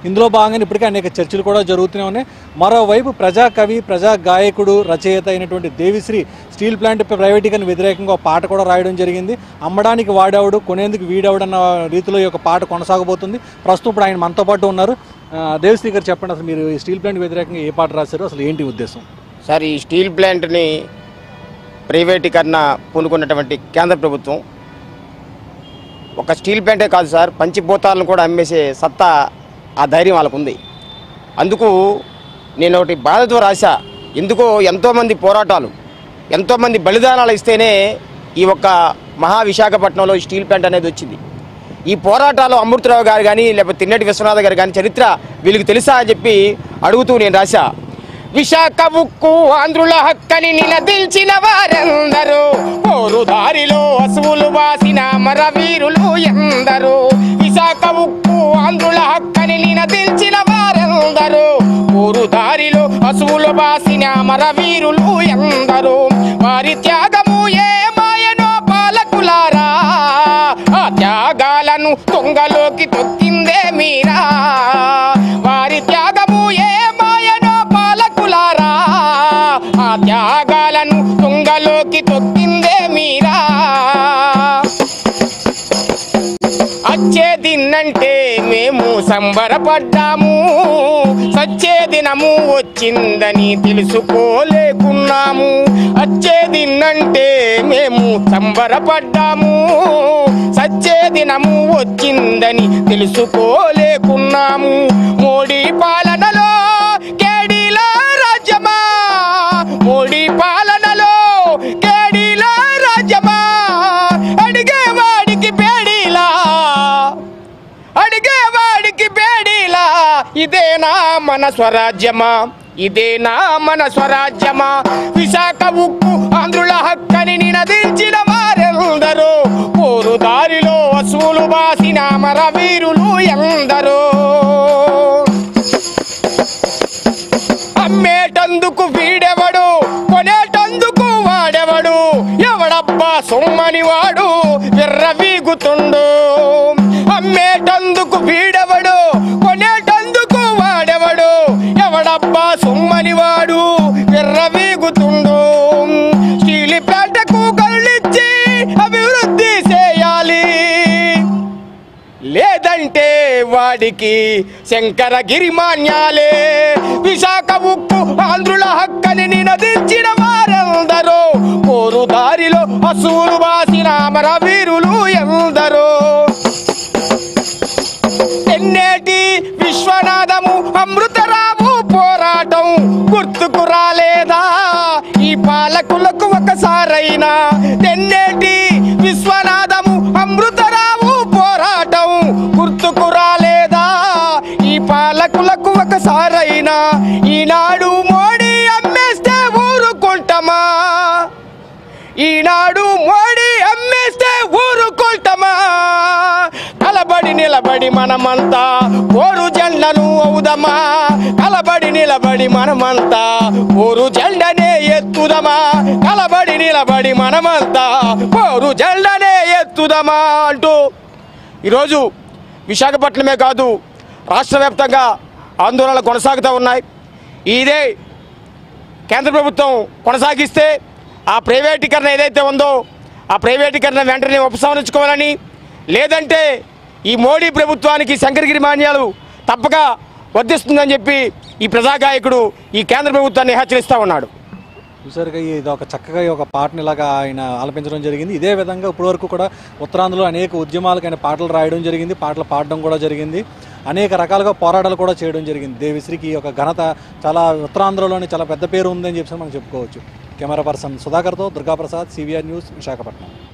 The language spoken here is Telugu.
ఇందులో భాగంగా ఇప్పటికే అనేక చర్చలు కూడా జరుగుతూనే ఉన్నాయి మరోవైపు ప్రజా కవి ప్రజా గాయకుడు రచయిత అయినటువంటి దేవిశ్రీ స్టీల్ ప్లాంట్ ప్రైవేటీకరణ వ్యతిరేకంగా ఒక పాట కూడా రాయడం జరిగింది అమ్మడానికి వాడేవాడు కొనేందుకు వీడేవాడన్న రీతిలో ఈ యొక్క పాట కొనసాగబోతుంది ప్రస్తుతం ఇప్పుడు ఆయన మనతో పాటు ఉన్నారు ఆ, దేవిశ్రీ గారు చెప్పండి అసలు మీరు ఈ స్టీల్ ప్లాంట్ వ్యతిరేకంగా ఏ పాట రాశారు అసలు ఏంటి ఉద్దేశం సార్ ఈ స్టీల్ ప్లాంట్ని ప్రైవేటీకరణ పూనుకున్నటువంటి కేంద్ర ప్రభుత్వం ఒక స్టీల్ ప్లాంటే కాదు సార్ పంచిపోతాలను కూడా అమ్మేసే సత్తా ఆ ధైర్యం వాళ్ళకు ఉంది అందుకు నేను ఒకటి బాధతో రాశా ఎందుకో ఎంతోమంది పోరాటాలు ఎంతోమంది బలిదానాలు ఇస్తేనే ఈ ఒక్క మహా విశాఖపట్నంలో ఈ స్టీల్ ప్లాంట్ అనేది వచ్చింది ఈ పోరాటాలు అమృతరావు గారు కానీ లేకపోతే తిన్నటి విశ్వనాథ గారు కానీ చరిత్ర వీళ్ళకి తెలుసా అని చెప్పి అడుగుతూ నేను రాశా విశాఖ ఉక్కు ఆంధ్రుల హక్కని నిలదించిన వారెందరూ పోరు దారిలో అసువులు వాసిన మరవీరులు ఎందరూ విశాఖ ఉక్కు ఆంధ్రుల హక్కని నిలదించిన వారెందరూ పోరు దారిలో అసువులు వాసిన మరవీరులు ఎందరూ వారి త్యాగము ఏ మాయనో పాలకులారా ఆ త్యాగాలను తొంగలోకి తొక్కిందే మీరా వారి త్యాగము ఏ మాయనో పాలకులారా ఆ త్యాగాలను తుంగలోకి తొక్కిందే మీరా అచ్చే దిన్నంటే మేము సంబరపడ్డాము సచ్చే దినము వచ్చిందని తెలుసుకోలేకున్నాము అచ్చే దిన్నంటే మేము సంబరపడ్డాము సచ్చే దినము వచ్చిందని తెలుసుకోలేకున్నాము మోడీ పాలనలో కేడీల రాజ్యమా మోడీ పాలనలో కేడీల రాజ్యమా అడిగేవాడికి పేడీలా అడిగేవాడికి పేడీలా ఇదేనా మన స్వరాజ్యమా ఇదేనా మన స్వరాజ్యమా విశాఖ ఉక్కు ఆంధ్రుల హక్కని నినదించిన వారెందరూ పోరు దారిలో వసూలు బాసిన మరవీరులు ఎందరో అమ్మేటందుకు వీడెవడు కొనేటందుకు వాడెవడు ఎవడబ్బా సొమ్మని వాడు విర్రవీగుతుండు అమ్మేటందుకు వీడెవడు కొనేటందుకు వాడెవడు ఎవడబ్బా సొమ్మని వాడు విర్రవీగుతుండు స్టీలి ప్లాంటకు కళ్ళిచ్చి అభివృద్ధి చేయాలి లేదంటే వాడికి శంకర గిరిమాన్యాలే విశాఖ ఉక్కు ఆంధ్రుల హక్కని నినదించిన వారెందరో పోరు దారిలో అసూలు బాసిన అమరవీరులు ఎందరో ఎన్నేటి విశ్వనాథము అమృతరావు పోరాటం గుర్తుకు రాలేదా ఈ పాలకులకు ఒకసారైనా తెన్నేటి విశ్వనాథము అమృతరావు పోరాటం గుర్తుకు రాలేదా ఈ పాలకులకు ఒకసారైనా ఈనాడు మోడీ అమ్మేస్తే ఊరుకుంటామా ఈనాడు మోడీ అమ్మేస్తే ఊరుకుంటామా కలబడి నిలబడి మనమంతా ఓరు జెండను అవుదమా కలబడి నిలబడి మనమంతా ఓరు జెండనే ఎత్తుదమా కలబడి నిలబడి మనమంతా ఓరు జెండనే ఎత్తుదమా అంటూ ఈరోజు విశాఖపట్నమే కాదు రాష్ట్ర వ్యాప్తంగా ఆందోళనలు కొనసాగుతూ ఉన్నాయి ఇదే కేంద్ర ప్రభుత్వం కొనసాగిస్తే ఆ ప్రైవేటీకరణ ఏదైతే ఉందో ఆ ప్రైవేటీకరణ వెంటనే ఉపసంహరించుకోవాలని లేదంటే ఈ మోడీ ప్రభుత్వానికి శంకరగిరి మాన్యాలు తప్పక వర్ధిస్తుందని చెప్పి ఈ ప్రజాగాయకుడు ఈ కేంద్ర ప్రభుత్వాన్ని హెచ్చరిస్తూ ఉన్నాడు చూసారుగా ఇది ఒక చక్కగా ఈ ఒక పాటని ఇలాగా ఆయన ఆలపించడం జరిగింది ఇదే విధంగా ఇప్పటివరకు కూడా ఉత్తరాంధ్రలో అనేక ఉద్యమాలకు ఆయన పాటలు రాయడం జరిగింది పాటలు పాడడం కూడా జరిగింది అనేక రకాలుగా పోరాటాలు కూడా చేయడం జరిగింది దేవిశ్రీకి ఈ యొక్క ఘనత చాలా ఉత్తరాంధ్రలోని చాలా పెద్ద పేరు ఉందని చెప్పి మనం చెప్పుకోవచ్చు కెమెరా పర్సన్ సుధాకర్తో దుర్గాప్రసాద్ సివిఆర్ న్యూస్ విశాఖపట్నం